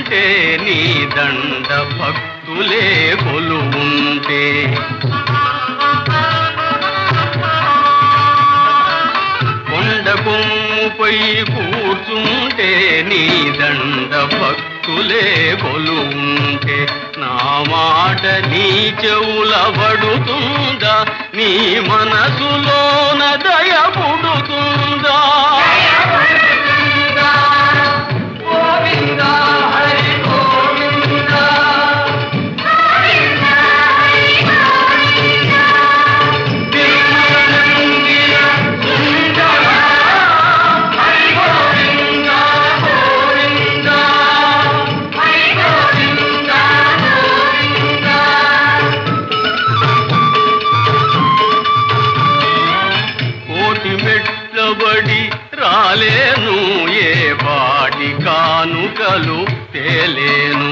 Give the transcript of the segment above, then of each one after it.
ఉంటే నీ దండ భక్తులే కొలువుంటే కొండ కొమ్ముపై కూర్చుంటే నీ దండ భక్తులే కొలువుంటే నా మాట నీ చెవుల పడుతుందా నీ మనసులోన దయ పుడుతుందా గోవిందా హరి గోవిందా తిరుమలంగిన సుందరా హరి గోవిందా గోవిందా హరి గోవిందా గోవిందా కోటి మెట్లబడి రాలేను ఏ పాటి కానుకలు తేలేను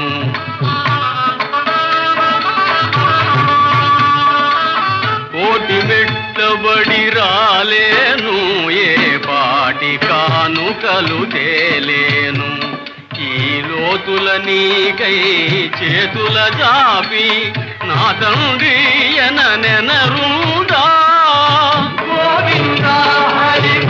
కోటి మెట్లబడి రాలేను ఏ పాటి కానుకలు తేలేను ఈ లోతుల నీకై చేతుల జాపి నా తండ్రి ఎన నెనరుదా గోవిందా హరి